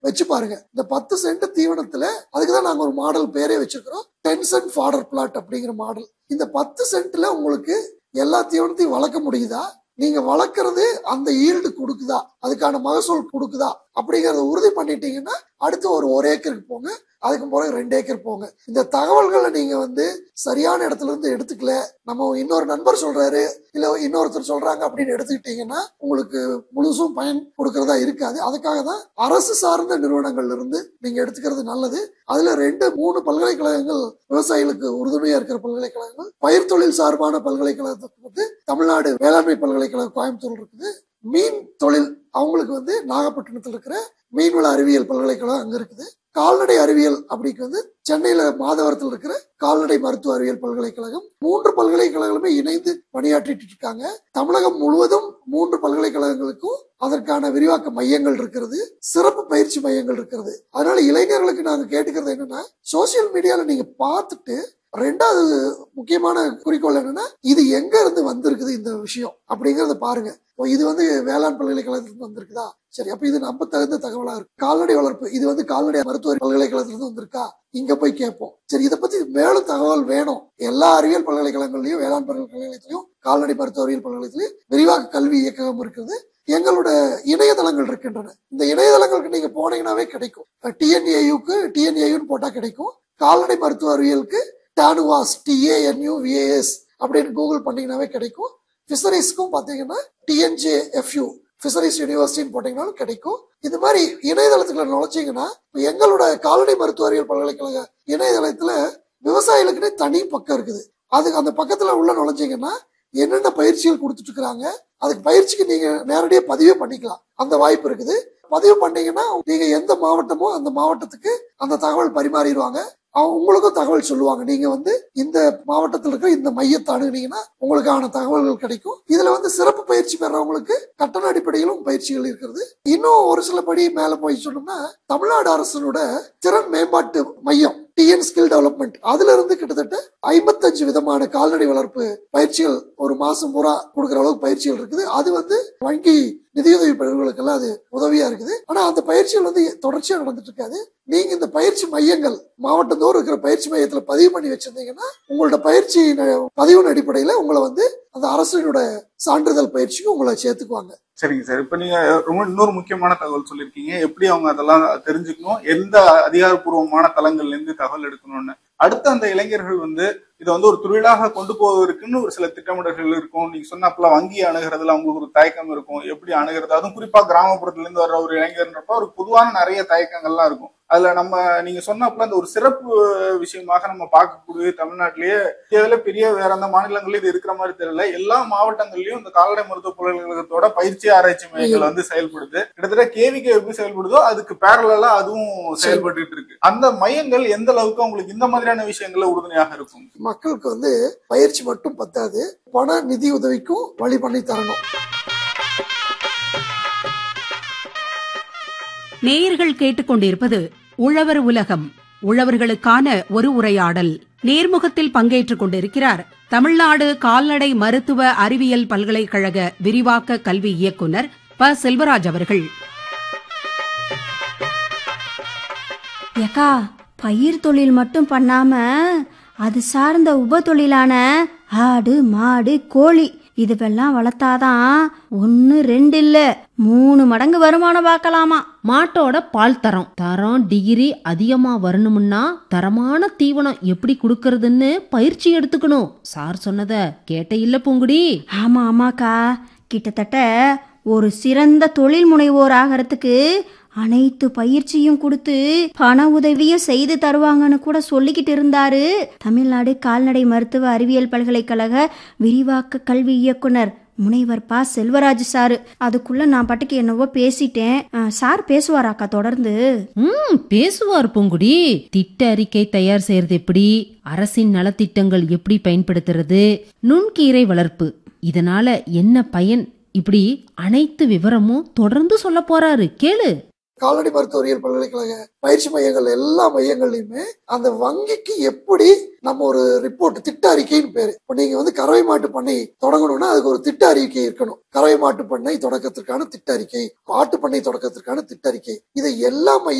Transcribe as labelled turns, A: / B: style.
A: வச்சு பாருங்க இந்த பத்து சென்ட் தீவனத்துல அதுக்குதான் நாங்க ஒரு மாடல் பேரே வச்சிருக்கிறோம் டென் சென்ட் ஃபாடர் பிளாட் அப்படிங்கிற மாடல் இந்த பத்து சென்ட்ல உங்களுக்கு எல்லா தீவனத்தையும் வளர்க்க முடியுதா நீங்க வளர்க்கறது அந்த ஈல்டு கொடுக்குதா அதுக்கான மகசூல் கொடுக்குதா அப்படிங்கறத உறுதி பண்ணிட்டீங்கன்னா அடுத்து ஒரு ஒரு ஏக்கருக்கு போங்க அதுக்கு பிறகு ரெண்டு ஏக்கர் போங்க இந்த தகவல்களை நீங்க வந்து சரியான இடத்துல இருந்து எடுத்துக்கல நம்ம இன்னொரு நண்பர் சொல்றாரு இல்ல இன்னொருத்தர் சொல்றாங்க அப்படின்னு எடுத்துக்கிட்டீங்கன்னா உங்களுக்கு முழுசும் பயன் கொடுக்கறதா இருக்காது அதுக்காக தான் அரசு சார்ந்த நிறுவனங்கள்ல இருந்து நீங்க எடுத்துக்கிறது நல்லது அதுல ரெண்டு மூணு பல்கலைக்கழகங்கள் விவசாயிகளுக்கு உறுதுணையா இருக்கிற பல்கலைக்கழகங்கள் பயிர் தொழில் சார்பான பல்கலைக்கழகத்துக்கு வந்து தமிழ்நாடு வேளாண்மை பல்கலைக்கழகம் கோயம்புத்தூர் இருக்குது மீன் தொழில் அவங்களுக்கு வந்து நாகப்பட்டினத்தில் இருக்கிற மீன்வள அறிவியல் பல்கலைக்கழகம் அங்க இருக்குது கால்நடை அறிவியல் அப்படிக்கு வந்து சென்னையில மாதவரத்தில் இருக்கிற கால்நடை மருத்துவ அறிவியல் பல்கலைக்கழகம் மூன்று பல்கலைக்கழகங்களுமே இணைந்து பணியாற்றிட்டு இருக்காங்க தமிழகம் முழுவதும் மூன்று பல்கலைக்கழகங்களுக்கும் அதற்கான விரிவாக்க மையங்கள் இருக்கிறது சிறப்பு பயிற்சி மையங்கள் இருக்கிறது அதனால இளைஞர்களுக்கு நாங்க கேட்டுக்கிறது என்னன்னா சோசியல் மீடியால நீங்க பார்த்துட்டு ரெண்டாவது முக்கியமான குறிக்கோள் என்னன்னா இது எங்க இருந்து வந்திருக்குது இந்த விஷயம் அப்படிங்கறத பாருங்க இப்போ இது வந்து வேளாண் பல்கலைக்கழகத்துல வந்திருக்குதா சரி அப்ப இது நம்ம தகுந்த தகவலா இருக்கு கால்நடை வளர்ப்பு இது வந்து கால்நடை மருத்துவ பல்கலைக்கழகத்துல இருந்து வந்திருக்கா இங்க போய் கேட்போம் சரி இதை பத்தி மேலும் தகவல் வேணும் எல்லா அறிவியல் பல்கலைக்கழகங்களையும் வேளாண் பல்கலைக்கழகத்திலையும் கால்நடை மருத்துவ அறிவியல் பல்கலைக்கழகத்திலையும் விரிவாக்க கல்வி இயக்ககம் இருக்குது எங்களோட இணையதளங்கள் இருக்கின்றன இந்த இணையதளங்களுக்கு நீங்க போனீங்கன்னாவே கிடைக்கும் டிஎன்ஏயுக்கு டிஎன்ஏயுன்னு போட்டா கிடைக்கும் கால்நடை மருத்துவ அறிவியலுக்கு டானுவாஸ் டிஏஎன்யூ விஏஎஸ் அப்படின்னு கூகுள் பண்ணீங்கன்னாவே கிடைக்கும் ஃபிஷரிஸ்க்கும் பார்த்தீங்கன்னா டிஎன்ஜே எஃப்யூ ஃபிஷரிஸ் யூனிவர்சிட்டின்னு போட்டீங்கன்னாலும் கிடைக்கும் இது மாதிரி இணையதளத்துக்குள்ள நுழைச்சிங்கன்னா இப்ப எங்களோட கால்நடை மருத்துவ அறிவியல் பல்கலைக்கழக இணையதளத்துல விவசாயிகளுக்குன்னே தனி பக்கம் இருக்குது அது அந்த பக்கத்துல உள்ள நுழைஞ்சீங்கன்னா என்னென்ன பயிற்சிகள் கொடுத்துட்டு இருக்காங்க அதுக்கு பயிற்சிக்கு நீங்க நேரடியாக பதிவே பண்ணிக்கலாம் அந்த வாய்ப்பு இருக்குது பதிவு பண்ணீங்கன்னா நீங்க எந்த மாவட்டமோ அந்த மாவட்டத்துக்கு அந்த தகவல் பரிமாறிடுவாங்க அவங்க உங்களுக்கும் தகவல் சொல்லுவாங்க நீங்க வந்து இந்த மாவட்டத்தில் இருக்கிற இந்த மையத்தை அணுகுனீங்கன்னா உங்களுக்கான தகவல்கள் கிடைக்கும் இதுல வந்து சிறப்பு பயிற்சி பெறவங்களுக்கு கட்டண அடிப்படையிலும் பயிற்சிகள் இருக்கிறது இன்னும் ஒரு சில படி மேல போய் சொன்னோம்னா தமிழ்நாடு அரசனோட திறன் மேம்பாட்டு மையம் டிஎன் ஸ்கில் டெவலப்மெண்ட் அதுல இருந்து கிட்டத்தட்ட ஐம்பத்தஞ்சு விதமான கால்நடை வளர்ப்பு பயிற்சிகள் ஒரு மாசம் பூரா கொடுக்குற அளவுக்கு பயிற்சிகள் இருக்குது அது வந்து வங்கி நிதியுதவி பெறுவர்களுக்கெல்லாம் அது உதவியா இருக்குது ஆனா அந்த பயிற்சிகள் வந்து தொடர்ச்சியா நடந்துட்டு இருக்காது நீங்க இந்த பயிற்சி மையங்கள் மாவட்டந்தோறும் இருக்கிற பயிற்சி மையத்துல பதிவு பண்ணி வச்சிருந்தீங்கன்னா உங்களோட பயிற்சி பதிவின் அடிப்படையில உங்களை வந்து அந்த அரசினோட சான்றிதழ் பயிற்சிக்கு உங்களை சேர்த்துக்குவாங்க
B: சரிங்க சார் இப்ப நீங்க ரொம்ப இன்னொரு முக்கியமான தகவல் சொல்லியிருக்கீங்க எப்படி அவங்க அதெல்லாம் தெரிஞ்சுக்கணும் எந்த அதிகாரப்பூர்வமான தளங்கள்ல இருந்து தகவல் எடுக்கணும்னு அடுத்த அந்த இளைஞர்கள் வந்து இதை வந்து ஒரு தொழிலாக கொண்டு போவதற்குன்னு ஒரு சில திட்டமிடல்கள் இருக்கும் நீங்க சொன்னாப்பெல்லாம் வங்கி அணுகிறதுல அவங்களுக்கு ஒரு தயக்கம் இருக்கும் எப்படி அணுகிறது அதுவும் குறிப்பா கிராமப்புறத்துல இருந்து வர்ற ஒரு இளைஞர்ன்றப்ப ஒரு பொதுவான நிறைய தயக்கங்கள்லாம் இருக்கும் அதுல நம்ம நீங்க சொன்னப்பல அந்த ஒரு சிறப்பு விஷயமாக நம்ம பார்க்கக்கூடிய தமிழ்நாட்டிலேயே இந்தியாவில பெரிய வேற எந்த மாநிலங்களையும் இது இருக்கிற மாதிரி தெரியல எல்லா மாவட்டங்கள்லயும் இந்த கால்நடை மருத்துவ பல்கலைக்கழகத்தோட பயிற்சி ஆராய்ச்சி மையங்கள் வந்து செயல்படுது கிட்டத்தட்ட கேவிக்கு எப்படி செயல்படுதோ அதுக்கு பேரலா அதுவும் செயல்பட்டு இருக்கு அந்த மையங்கள் எந்த அளவுக்கு உங்களுக்கு இந்த மாதிரியான விஷயங்கள்ல உறுதுணையாக இருக்கும்
A: மக்களுக்கு வந்து பயிற்சி மட்டும் பத்தாது பண நிதி உதவிக்கும் வழி பண்ணி தரணும்
C: நேயர்கள் கேட்டுக்கொண்டிருப்பது உழவர் உலகம் உழவர்களுக்கான ஒரு உரையாடல் நேர்முகத்தில் பங்கேற்றுக் கொண்டிருக்கிறார் தமிழ்நாடு கால்நடை மருத்துவ அறிவியல் பல்கலைக்கழக விரிவாக்க கல்வி இயக்குனர் ப செல்வராஜ் அவர்கள்
D: ஏக்கா பயிர் தொழில் மட்டும் பண்ணாம அது சார்ந்த உப தொழிலான ஆடு மாடு கோழி இதுவெல்லாம் வளர்த்தாதான் ஒன்னு ரெண்டு இல்ல மூணு மடங்கு வருமானம் பார்க்கலாமா
E: மாட்டோட பால் தரம் தரம் டிகிரி அதிகமா வரணும்னா தரமான தீவனம் எப்படி கொடுக்கறதுன்னு பயிற்சி எடுத்துக்கணும் சார் சொன்னத கேட்ட இல்ல பூங்குடி
D: ஆமா ஆமாக்கா கிட்டத்தட்ட ஒரு சிறந்த தொழில் முனைவோர் ஆகிறதுக்கு அனைத்து பயிற்சியும் கொடுத்து பண உதவியும் செய்து தருவாங்கன்னு கூட சொல்லிக்கிட்டு இருந்தாரு தமிழ்நாடு கால்நடை மருத்துவ அறிவியல் பல்கலைக்கழக விரிவாக்க கல்வி இயக்குனர் முனைவர் பா செல்வராஜ் சாரு அதுக்குள்ள நான் பாட்டுக்கு என்னவோ பேசிட்டேன் அஹ், சார் பேசுவாராக்கா தொடர்ந்து
E: ம் பேசுவார் பூங்குடி திட்ட அறிக்கை தயார் செய்யறது எப்படி அரசின் நலத்திட்டங்கள் எப்படி பயன்படுத்துறது நுண்கீரை வளர்ப்பு இதனால என்ன பயன் இப்படி அனைத்து விவரமும் தொடர்ந்து சொல்ல போறாரு கேளு
A: கால்நடை மருத்துவரியல் பல்கலைக்கழக பயிற்சி மையங்கள் எல்லா மையங்கள்லயுமே அந்த வங்கிக்கு எப்படி நம்ம ஒரு ரிப்போர்ட் திட்ட அறிக்கைன்னு பேரு இப்போ நீங்க வந்து கறவை மாட்டு பண்ணை தொடங்கணும்னா அதுக்கு ஒரு திட்ட அறிக்கை இருக்கணும் கறவை மாட்டு பண்ணை தொடக்கத்திற்கான திட்ட அறிக்கை மாட்டு பண்ணை தொடக்கத்திற்கான திட்ட அறிக்கை இதை எல்லா மைய